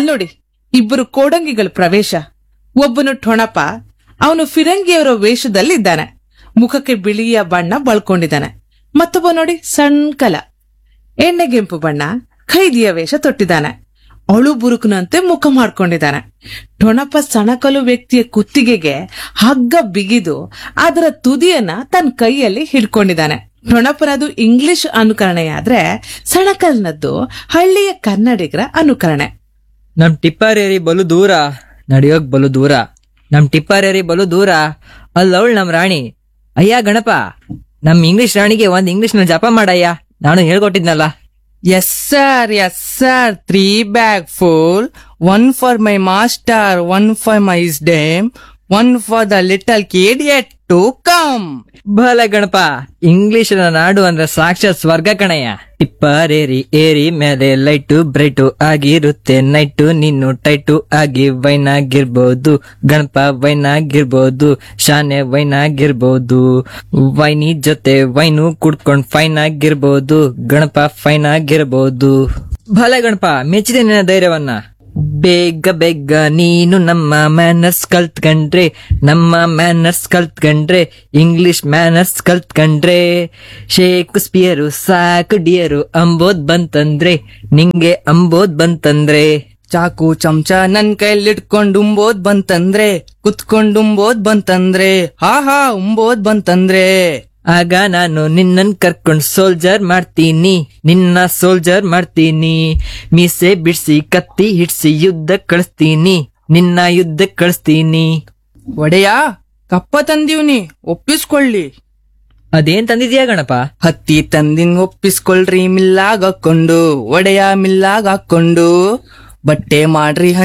ಅಲ್ನೋಡಿ ಇಬ್ಬರು ಕೋಡಂಗಿಗಳ ಪ್ರವೇಶ ಒಬ್ಬನು ಠೊಣಪ ಅವನು ಫಿರಂಗಿಯವರ ವೇಷದಲ್ಲಿದ್ದಾನೆ ಮುಖಕ್ಕೆ ಬಿಳಿಯ ಬಣ್ಣ ಬಳ್ಕೊಂಡಿದ್ದಾನೆ ಮತ್ತೊಬ್ಬ ನೋಡಿ ಸಣ್ಣ ಕಲ ಎಣ್ಣೆಗೆಂಪು ಬಣ್ಣ ಖೈದಿಯ ವೇಷ ತೊಟ್ಟಿದ್ದಾನೆ ಅಳು ಬುರುಕನಂತೆ ಮುಖ ಮಾಡ್ಕೊಂಡಿದ್ದಾನೆ ಟೊಣಪ ಸಣಕಲು ವ್ಯಕ್ತಿಯ ಕುತ್ತಿಗೆಗೆ ಹಗ್ಗ ಬಿಗಿದು ಅದರ ತುದಿಯನ್ನ ತನ್ನ ಕೈಯಲ್ಲಿ ಹಿಡ್ಕೊಂಡಿದ್ದಾನೆ ಟೊಣಪನದು ಇಂಗ್ಲಿಷ್ ಅನುಕರಣೆಯಾದ್ರೆ ಸಣಕಲ್ನದ್ದು ಹಳ್ಳಿಯ ಕನ್ನಡಿಗರ ಅನುಕರಣೆ ನಮ್ ಟಿಪ್ಪರೇರಿ ಬಲು ದೂರ ನಡೆಯೋಕ್ ಬಲು ದೂರ ನಮ್ ಟಿಪ್ಪರೇರಿ ಬಲು ದೂರ ಅಲ್ಲವಳ್ ನಮ್ ರಾಣಿ ಅಯ್ಯ ಗಣಪ ನಮ್ ಇಂಗ್ಲಿಷ್ ರಾಣಿಗೆ ಒಂದ್ ಇಂಗ್ಲಿಷ್ ನ ಜಪ ಮಾಡಯ್ಯ ನಾನು ಹೇಳ್ಕೊಟ್ಟಿದ್ನಲ್ಲ yes sir yes sir three bag full one for my master one for my dame one for the little kid at to come ಬಲ ಗಣಪ ಇಂಗ್ಲಿಷ್ ನಾಡು ಅಂದ್ರೆ ಸಾಕ್ಷಾತ್ ಸ್ವರ್ಗ ಕಣಯ್ಯ ಟಿಪ್ಪರೇರಿ ಏರಿ ಮೇಲೆ ಲೈಟು ಬ್ರೈಟು ಆಗಿರುತ್ತೆ ನೈಟು ನೀನು ಟೈಟು ಆಗಿ ವೈನ್ ಆಗಿರ್ಬೋದು ಗಣಪ ವೈನ್ ಆಗಿರ್ಬೋದು ಶಾನೆ ವೈನ್ ಆಗಿರ್ಬೋದು ವೈನಿ ಜೊತೆ ವೈನು ಕುಡ್ಕೊಂಡ್ ಫೈನ್ ಆಗಿರ್ಬೋದು ಗಣಪ ಫೈನ್ ಆಗಿರ್ಬೋದು ಭಲ ಗಣಪ ಮೆಚ್ಚಿದೆ ನಿನ್ನ ಧೈರ್ಯವನ್ನ ಬೇಗ ಬೇಗ ನೀನು ನಮ್ಮ ಮ್ಯಾನರ್ಸ್ ಕಲ್ತ್ಕಂಡ್ರೆ ನಮ್ಮ ಮ್ಯಾನರ್ಸ್ ಕಲ್ತ್ಕಂಡ್ರೆ ಇಂಗ್ಲಿಷ್ ಮ್ಯಾನರ್ಸ್ ಕಲ್ತ್ಕಂಡ್ರೆ ಶೇಕ್ಸ್ಪಿಯರು ಸಾಕು ಡಿಯರು ಅಂಬೋದ್ ಬಂತಂದ್ರೆ ನಿಂಗೆ ಅಂಬೋದ್ ಬಂತಂದ್ರೆ ಚಾಕು ಚಮಚ ನನ್ ಕೈಲಿಟ್ಕೊಂಡ್ ಉಂಬೋದ್ ಬಂತಂದ್ರೆ ಕುತ್ಕೊಂಡ್ ಉಂಬೋದ್ ಬಂತಂದ್ರೆ ಹಾ ಹಾ ಉಂಬೋದ್ ಬಂತಂದ್ರೆ ಆಗ ನಾನು ನಿನ್ನನ್ ಕರ್ಕೊಂಡ್ ಸೋಲ್ಜರ್ ಮಾಡ್ತೀನಿ ನಿನ್ನ ಸೋಲ್ಜರ್ ಮಾಡ್ತೀನಿ ಮೀಸೆ ಬಿಡ್ಸಿ ಕತ್ತಿ ಹಿಡ್ಸಿ ಯುದ್ಧ ಕಳಿಸ್ತೀನಿ ನಿನ್ನ ಯುದ್ಧ ಕಳಿಸ್ತೀನಿ ಒಡೆಯ ಕಪ್ಪ ತಂದೀವ್ನಿ ಒಪ್ಪಿಸ್ಕೊಳ್ಳಿ ಅದೇನ್ ತಂದಿದ್ಯಾ ಗಣಪ ಹತ್ತಿ ತಂದಿನ್ ಒಪ್ಪಿಸ್ಕೊಳ್ರಿ ಮಿಲ್ಲಾಗ್ ಹಾಕೊಂಡು ಒಡೆಯ ಮಿಲ್ಲಾಗ್ ಹಾಕೊಂಡು ಬಟ್ಟೆ ಮಾಡ್ರಿ